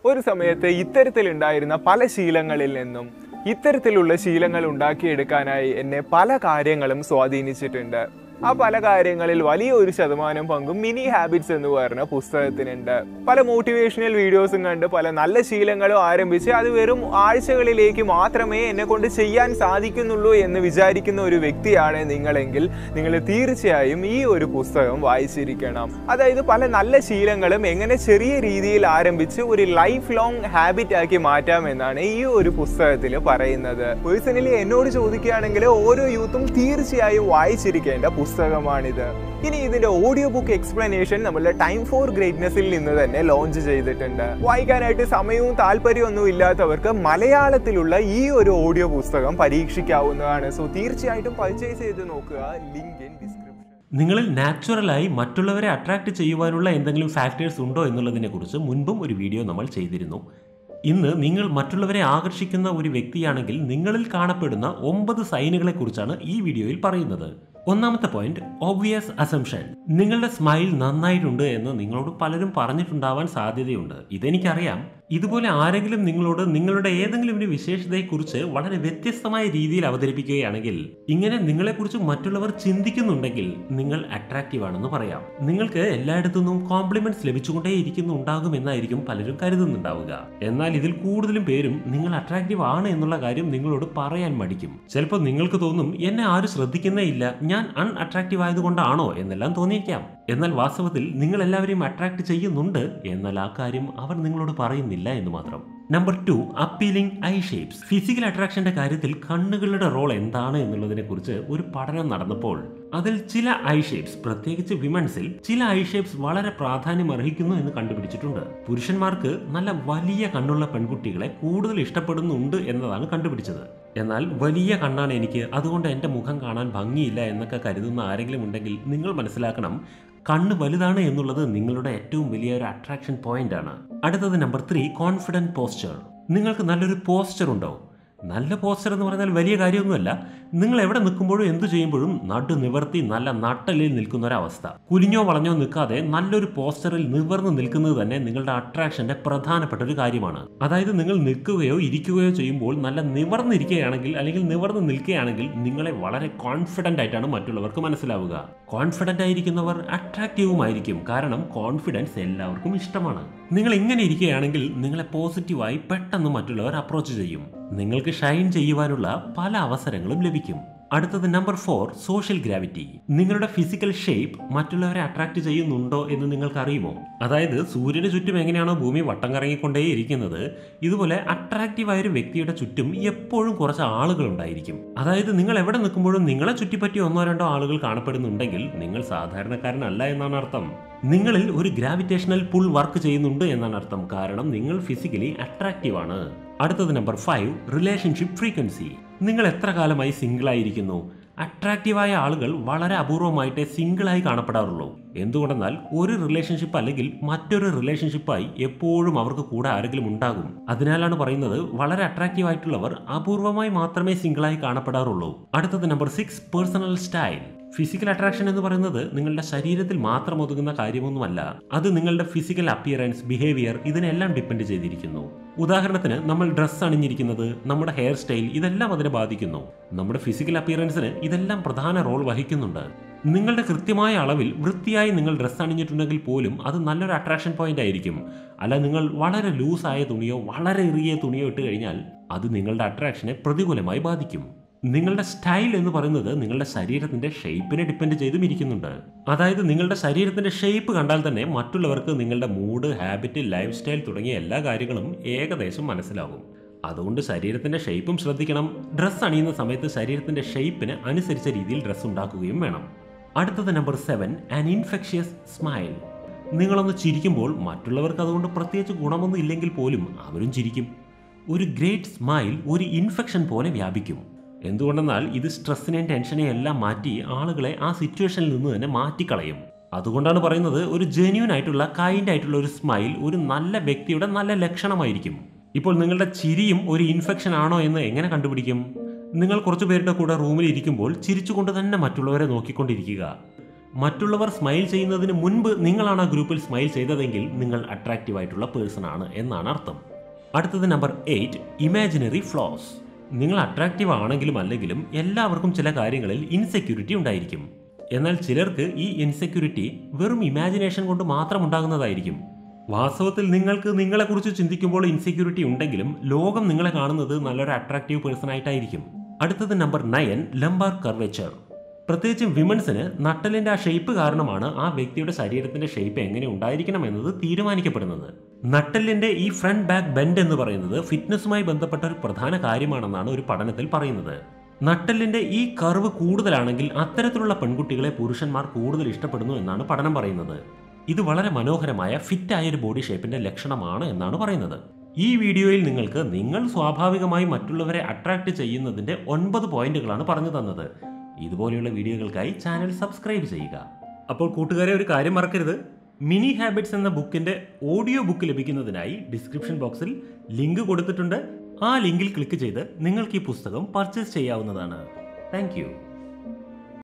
ഒരു സമയത്ത് ഇത്തരത്തിലുണ്ടായിരുന്ന പല ശീലങ്ങളിൽ നിന്നും ഇത്തരത്തിലുള്ള ശീലങ്ങൾ ഉണ്ടാക്കിയെടുക്കാനായി എന്നെ പല കാര്യങ്ങളും സ്വാധീനിച്ചിട്ടുണ്ട് ആ പല കാര്യങ്ങളിൽ വലിയ ഒരു ശതമാനം പങ്കും മിനി ഹാബിറ്റ്സ് എന്ന് പറഞ്ഞ പുസ്തകത്തിനുണ്ട് പല മോട്ടിവേഷണൽ വീഡിയോസും കണ്ട് പല നല്ല ശീലങ്ങളും ആരംഭിച്ച് അത് വെറും ആഴ്ചകളിലേക്ക് മാത്രമേ എന്നെ കൊണ്ട് ചെയ്യാൻ സാധിക്കുന്നുള്ളൂ എന്ന് വിചാരിക്കുന്ന ഒരു വ്യക്തിയാണ് നിങ്ങളെങ്കിൽ നിങ്ങൾ തീർച്ചയായും ഈ ഒരു പുസ്തകം വായിച്ചിരിക്കണം അതായത് പല നല്ല ശീലങ്ങളും എങ്ങനെ ചെറിയ രീതിയിൽ ആരംഭിച്ച് ഒരു ലൈഫ് ലോങ് ഹാബിറ്റ് ആക്കി മാറ്റാം എന്നാണ് ഈ ഒരു പുസ്തകത്തിൽ പറയുന്നത് പേഴ്സണലി എന്നോട് ചോദിക്കുകയാണെങ്കിൽ ഓരോ യൂത്തും തീർച്ചയായും വായിച്ചിരിക്കേണ്ട പുസ്തകമാണിത് ഇനി ഇതിന്റെ ഓഡിയോ ബുക്ക് എക്സ്പ്ലനേഷൻ നമ്മളുടെ ടൈം ഫോർ ഗ്രേറ്റ്നെസ്സിൽ നിന്ന് തന്നെ ലോഞ്ച് ചെയ്തിട്ടുണ്ട് വായിക്കാനായിട്ട് സമയവും താല്പര്യവും ഒന്നും ഇല്ലാത്തവർക്ക് മലയാളത്തിലുള്ള ഈ ഒരു ഓഡിയോ പുസ്തകം പരീക്ഷിക്കാവുന്നതാണ് സോ തീർച്ചയായിട്ടും പർച്ചേസ് ചെയ്ത് നോക്കുക ലിങ്ക് ഇൻ ഡിസ്ക്രിപ്ഷൻ നിങ്ങളിൽ നാച്ചുറലായി മറ്റുള്ളവരെ അട്രാക്ട് ചെയ്യുവാനുള്ള എന്തെങ്കിലും ഫാക്ടേഴ്സ് ഉണ്ടോ എന്നുള്ളതിനെക്കുറിച്ച് മുൻപും ഒരു വീഡിയോ നമ്മൾ ചെയ്തിരുന്നു ഇന്ന് നിങ്ങൾ മറ്റുള്ളവരെ ആകർഷിക്കുന്ന ഒരു വ്യക്തിയാണെങ്കിൽ നിങ്ങളിൽ കാണപ്പെടുന്ന ഒമ്പത് സൈനുകളെക്കുറിച്ചാണ് ഈ വീഡിയോയിൽ പറയുന്നത് ഒന്നാമത്തെ പോയിന്റ് ഓബ്വിയസ് അസംഷൻ നിങ്ങളുടെ സ്മൈൽ നന്നായിട്ടുണ്ട് എന്ന് നിങ്ങളോട് പലരും പറഞ്ഞിട്ടുണ്ടാവാൻ സാധ്യതയുണ്ട് ഇതെനിക്കറിയാം ഇതുപോലെ ആരെങ്കിലും നിങ്ങളോട് നിങ്ങളുടെ ഏതെങ്കിലും ഒരു വിശേഷതയെക്കുറിച്ച് വളരെ വ്യത്യസ്തമായ രീതിയിൽ അവതരിപ്പിക്കുകയാണെങ്കിൽ ഇങ്ങനെ നിങ്ങളെക്കുറിച്ച് മറ്റുള്ളവർ ചിന്തിക്കുന്നുണ്ടെങ്കിൽ നിങ്ങൾ അട്രാക്റ്റീവ് ആണെന്ന് പറയാം നിങ്ങൾക്ക് എല്ലായിടത്തു നിന്നും കോംപ്ലിമെന്റ്സ് ലഭിച്ചുകൊണ്ടേ ഇരിക്കുന്നുണ്ടാകും എന്നായിരിക്കും പലരും കരുതുന്നുണ്ടാവുക എന്നാൽ ഇതിൽ കൂടുതലും പേരും നിങ്ങൾ അട്രാക്റ്റീവ് ആണ് എന്നുള്ള കാര്യം നിങ്ങളോട് പറയാൻ മടിക്കും ചിലപ്പോൾ നിങ്ങൾക്ക് തോന്നും എന്നെ ആരും ശ്രദ്ധിക്കുന്നേ ഇല്ല ഞാൻ അൺ അട്രാക്റ്റീവ് ആയതുകൊണ്ടാണോ എന്നെല്ലാം തോന്നിയേക്കാം എന്നാൽ വാസ്തവത്തിൽ നിങ്ങൾ എല്ലാവരെയും അട്രാക്ട് ചെയ്യുന്നുണ്ട് എന്നാൽ ആ കാര്യം അവർ നിങ്ങളോട് പറയുന്നില്ല എന്ന് മാത്രം number two appealing eye shapes physical അട്രാക്ഷന്റെ കാര്യത്തിൽ കണ്ണുകളുടെ റോൾ എന്താണ് എന്നുള്ളതിനെ കുറിച്ച് ഒരു പഠനം നടന്നപ്പോൾ അതിൽ ചില ഐ ഷേപ്സ് പ്രത്യേകിച്ച് വിമൻസിൽ ചില ഐ ഷേപ്സ് വളരെ പ്രാധാന്യം അർഹിക്കുന്നു എന്ന് കണ്ടുപിടിച്ചിട്ടുണ്ട് പുരുഷന്മാർക്ക് നല്ല വലിയ കണ്ണുള്ള പെൺകുട്ടികളെ കൂടുതൽ ഇഷ്ടപ്പെടുന്നുണ്ട് എന്നതാണ് കണ്ടുപിടിച്ചത് എന്നാൽ വലിയ കണ്ണാണ് എനിക്ക് അതുകൊണ്ട് എൻ്റെ മുഖം കാണാൻ ഭംഗിയില്ല എന്നൊക്കെ കരുതുന്ന ആരെങ്കിലും ഉണ്ടെങ്കിൽ നിങ്ങൾ മനസ്സിലാക്കണം കണ്ണ് വലുതാണ് എന്നുള്ളത് നിങ്ങളുടെ ഏറ്റവും വലിയ ഒരു അട്രാക്ഷൻ പോയിന്റ് ആണ് അടുത്തത് നമ്പർ ത്രീ കോൺഫിഡൻറ്റ് പോസ്ചർ നിങ്ങൾക്ക് നല്ലൊരു പോസ്ചർ ഉണ്ടോ നല്ല പോസ്ചർ എന്ന് പറഞ്ഞാൽ വലിയ കാര്യമൊന്നുമല്ല നിങ്ങൾ എവിടെ നിൽക്കുമ്പോഴും എന്തു ചെയ്യുമ്പോഴും നടു നിവർത്തി നല്ല നട്ടലിൽ നിൽക്കുന്ന ഒരവസ്ഥ കുലിഞ്ഞോ വളഞ്ഞോ നിൽക്കാതെ നല്ലൊരു പോസ്റ്ററിൽ നിവർന്ന് നിൽക്കുന്നത് തന്നെ നിങ്ങളുടെ അട്രാക്ഷന്റെ പ്രധാനപ്പെട്ട ഒരു കാര്യമാണ് അതായത് നിങ്ങൾ നിൽക്കുകയോ ഇരിക്കുകയോ ചെയ്യുമ്പോൾ നല്ല നിവർന്നിരിക്കുകയാണെങ്കിൽ അല്ലെങ്കിൽ നിവർന്ന് നിൽക്കുകയാണെങ്കിൽ നിങ്ങളെ വളരെ കോൺഫിഡന്റ് ആയിട്ടാണ് മറ്റുള്ളവർക്ക് മനസ്സിലാവുക കോൺഫിഡന്റ് ആയിരിക്കുന്നവർ അട്രാക്റ്റീവുമായിരിക്കും കാരണം കോൺഫിഡൻസ് എല്ലാവർക്കും ഇഷ്ടമാണ് നിങ്ങൾ ഇങ്ങനെ ഇരിക്കുകയാണെങ്കിൽ നിങ്ങളെ പോസിറ്റീവായി പെട്ടെന്ന് മറ്റുള്ളവർ അപ്രോച്ച് ചെയ്യും നിങ്ങൾക്ക് ഷൈൻ ചെയ്യുവാനുള്ള പല അവസരങ്ങളും ലഭിക്കും അടുത്തത് നമ്പർ ഫോർ സോഷ്യൽ ഗ്രാവിറ്റി നിങ്ങളുടെ ഫിസിക്കൽ ഷേപ്പ് മറ്റുള്ളവരെ അട്രാക്ട് ചെയ്യുന്നുണ്ടോ എന്ന് നിങ്ങൾക്ക് അറിയുമോ അതായത് സൂര്യന് ചുറ്റും എങ്ങനെയാണോ ഭൂമി വട്ടം കറങ്ങിക്കൊണ്ടേ ഇരിക്കുന്നത് ഇതുപോലെ അട്രാക്റ്റീവ് ആയ ഒരു വ്യക്തിയുടെ ചുറ്റും എപ്പോഴും കുറച്ച് ആളുകൾ ഉണ്ടായിരിക്കും അതായത് നിങ്ങൾ എവിടെ നിൽക്കുമ്പോഴും നിങ്ങളെ ചുറ്റിപ്പറ്റി ഒന്നോ രണ്ടോ ആളുകൾ കാണപ്പെടുന്നുണ്ടെങ്കിൽ നിങ്ങൾ സാധാരണക്കാരനല്ല എന്നാണ് അർത്ഥം നിങ്ങളിൽ ഒരു ഗ്രാവിറ്റേഷണൽ പുൾ വർക്ക് ചെയ്യുന്നുണ്ട് എന്നാണ് അർത്ഥം കാരണം നിങ്ങൾ ഫിസിക്കലി അട്രാക്റ്റീവ് ആണ് അടുത്തത് നമ്പർ ഫൈവ് റിലേഷൻഷിപ്പ് ഫ്രീക്വൻസി നിങ്ങൾ എത്ര കാലമായി സിംഗിൾ ആയിരിക്കുന്നു അട്രാക്റ്റീവായ ആളുകൾ വളരെ അപൂർവമായിട്ടേ സിംഗിളായി കാണപ്പെടാറുള്ളൂ എന്തുകൊണ്ടെന്നാൽ ഒരു റിലേഷൻഷിപ്പ് അല്ലെങ്കിൽ മറ്റൊരു റിലേഷൻഷിപ്പായി എപ്പോഴും അവർക്ക് കൂടെ ആരെങ്കിലും ഉണ്ടാകും അതിനാലാണ് പറയുന്നത് വളരെ അട്രാക്റ്റീവ് ആയിട്ടുള്ളവർ അപൂർവമായി മാത്രമേ സിംഗിളായി കാണപ്പെടാറുള്ളൂ അടുത്തത് number six personal style physical attraction എന്ന് പറയുന്നത് നിങ്ങളുടെ ശരീരത്തിൽ മാത്രം ഒതുങ്ങുന്ന കാര്യമൊന്നുമല്ല അത് നിങ്ങളുടെ ഫിസിക്കൽ അപ്പിയറൻസ് ബിഹേവിയർ ഇതിനെല്ലാം ഡിപ്പെൻഡ് ചെയ്തിരിക്കുന്നു ഉദാഹരണത്തിന് നമ്മൾ ഡ്രസ്സ് അണിഞ്ഞിരിക്കുന്നത് നമ്മുടെ ഹെയർ സ്റ്റൈൽ ഇതെല്ലാം അതിനെ ബാധിക്കുന്നു നമ്മുടെ ഫിസിക്കൽ അപ്പിയറൻസിന് ഇതെല്ലാം പ്രധാന റോൾ വഹിക്കുന്നുണ്ട് നിങ്ങളുടെ കൃത്യമായ അളവിൽ വൃത്തിയായി നിങ്ങൾ ഡ്രസ്സ് അണിഞ്ഞിട്ടുണ്ടെങ്കിൽ പോലും അത് നല്ലൊരു അട്രാക്ഷൻ പോയിന്റ് ആയിരിക്കും അല്ല നിങ്ങൾ വളരെ ലൂസായ തുണിയോ വളരെ ഇറുകിയ തുണിയോ ഇട്ട് കഴിഞ്ഞാൽ അത് നിങ്ങളുടെ അട്രാക്ഷനെ പ്രതികൂലമായി ബാധിക്കും നിങ്ങളുടെ സ്റ്റൈൽ എന്ന് പറയുന്നത് നിങ്ങളുടെ ശരീരത്തിന്റെ ഷേപ്പിനെ ഡിപ്പെൻഡ് ചെയ്തും ഇരിക്കുന്നുണ്ട് അതായത് നിങ്ങളുടെ ശരീരത്തിന്റെ ഷേപ്പ് കണ്ടാൽ തന്നെ മറ്റുള്ളവർക്ക് നിങ്ങളുടെ മൂഡ് ഹാബിറ്റ് ലൈഫ് സ്റ്റൈൽ തുടങ്ങിയ എല്ലാ കാര്യങ്ങളും ഏകദേശം മനസ്സിലാകും അതുകൊണ്ട് ശരീരത്തിന്റെ ഷേപ്പും ശ്രദ്ധിക്കണം ഡ്രസ്സ് അണിയുന്ന സമയത്ത് ശരീരത്തിന്റെ ഷേപ്പിന് അനുസരിച്ച രീതിയിൽ ഡ്രസ്സ് ഉണ്ടാക്കുകയും വേണം അടുത്തത് number seven an infectious smile നിങ്ങളൊന്ന് ചിരിക്കുമ്പോൾ മറ്റുള്ളവർക്ക് അതുകൊണ്ട് പ്രത്യേകിച്ച് ഗുണമൊന്നും ഇല്ലെങ്കിൽ പോലും അവരും ചിരിക്കും ഒരു ഗ്രേറ്റ് സ്മൈൽ ഒരു ഇൻഫെക്ഷൻ പോലെ വ്യാപിക്കും എന്തുകൊണ്ടെന്നാൽ ഇത് സ്ട്രെസ്സിനെയും ടെൻഷനെയും എല്ലാം മാറ്റി ആളുകളെ ആ സിറ്റുവേഷനിൽ നിന്ന് തന്നെ മാറ്റിക്കളയും അതുകൊണ്ടാണ് പറയുന്നത് ഒരു ജെന്യൂൻ ആയിട്ടുള്ള കൈൻഡ് ആയിട്ടുള്ള ഒരു സ്മൈൽ ഒരു നല്ല വ്യക്തിയുടെ നല്ല ലക്ഷണമായിരിക്കും ഇപ്പോൾ നിങ്ങളുടെ ചിരിയും ഒരു ഇൻഫെക്ഷൻ ആണോ എന്ന് എങ്ങനെ കണ്ടുപിടിക്കും നിങ്ങൾ കുറച്ചു പേരുടെ കൂടെ റൂമിൽ ഇരിക്കുമ്പോൾ ചിരിച്ചുകൊണ്ട് തന്നെ മറ്റുള്ളവരെ നോക്കിക്കൊണ്ടിരിക്കുക മറ്റുള്ളവർ സ്മൈൽ ചെയ്യുന്നതിന് മുൻപ് നിങ്ങളാണ് ആ ഗ്രൂപ്പിൽ സ്മൈൽ ചെയ്തതെങ്കിൽ നിങ്ങൾ അട്രാക്റ്റീവ് ആയിട്ടുള്ള പേഴ്സൺ ആണ് എന്നാണ് അർത്ഥം അടുത്തത് നമ്പർ എയ്റ്റ് ഇമാജിനറി ഫ്ലോസ് നിങ്ങൾ അട്രാക്റ്റീവ് ആണെങ്കിലും അല്ലെങ്കിലും എല്ലാവർക്കും ചില കാര്യങ്ങളിൽ ഇൻസെക്യൂരിറ്റി ഉണ്ടായിരിക്കും എന്നാൽ ചിലർക്ക് ഈ ഇൻസെക്യൂരിറ്റി വെറും ഇമാജിനേഷൻ കൊണ്ട് മാത്രം ഉണ്ടാകുന്നതായിരിക്കും വാസ്തവത്തിൽ നിങ്ങൾക്ക് നിങ്ങളെക്കുറിച്ച് ചിന്തിക്കുമ്പോൾ ഇൻസെക്യൂരിറ്റി ഉണ്ടെങ്കിലും ലോകം നിങ്ങളെ കാണുന്നത് നല്ലൊരു അട്രാക്റ്റീവ് പേഴ്സൺ ആയിട്ടായിരിക്കും അടുത്തത് നമ്പർ നയൻ ലംബാർ കർവേച്ചർ പ്രത്യേകിച്ചും വിമൻസിന് നട്ടലിന്റെ ആ ഷേപ്പ് കാരണമാണ് ആ വ്യക്തിയുടെ ശരീരത്തിന്റെ ഷേപ്പ് എങ്ങനെ ഉണ്ടായിരിക്കണം എന്നത് തീരുമാനിക്കപ്പെടുന്നത് നട്ടലിന്റെ ഈ ഫ്രണ്ട് ബാക്ക് ബെൻഡ് എന്ന് പറയുന്നത് ഫിറ്റ്നസ്സുമായി ബന്ധപ്പെട്ട ഒരു പ്രധാന കാര്യമാണെന്നാണ് ഒരു പഠനത്തിൽ പറയുന്നത് നട്ടലിന്റെ ഈ കർവ് കൂടുതലാണെങ്കിൽ അത്തരത്തിലുള്ള പെൺകുട്ടികളെ പുരുഷന്മാർ കൂടുതൽ ഇഷ്ടപ്പെടുന്നു എന്നാണ് പഠനം പറയുന്നത് ഇത് വളരെ മനോഹരമായ ഫിറ്റായ ഒരു ബോഡി ഷേപ്പിന്റെ ലക്ഷണമാണ് എന്നാണ് പറയുന്നത് ഈ വീഡിയോയിൽ നിങ്ങൾക്ക് നിങ്ങൾ സ്വാഭാവികമായി മറ്റുള്ളവരെ അട്രാക്ട് ചെയ്യുന്നതിന്റെ ഒൻപത് പോയിന്റുകളാണ് പറഞ്ഞു തന്നത് ഇതുപോലെയുള്ള വീഡിയോകൾക്കായി ചാനൽ സബ്സ്ക്രൈബ് ചെയ്യുക അപ്പോൾ കൂട്ടുകാരെ ഒരു കാര്യം മറക്കരുത് മിനി ഹാബിറ്റ്സ് എന്ന ബുക്കിന്റെ ഓഡിയോ ബുക്ക് ലഭിക്കുന്നതിനായി ഡിസ്ക്രിപ്ഷൻ ബോക്സിൽ ലിങ്ക് കൊടുത്തിട്ടുണ്ട് ആ ലിങ്കിൽ ക്ലിക്ക് ചെയ്ത് നിങ്ങൾക്ക് ഈ പുസ്തകം പർച്ചേസ് ചെയ്യാവുന്നതാണ് താങ്ക്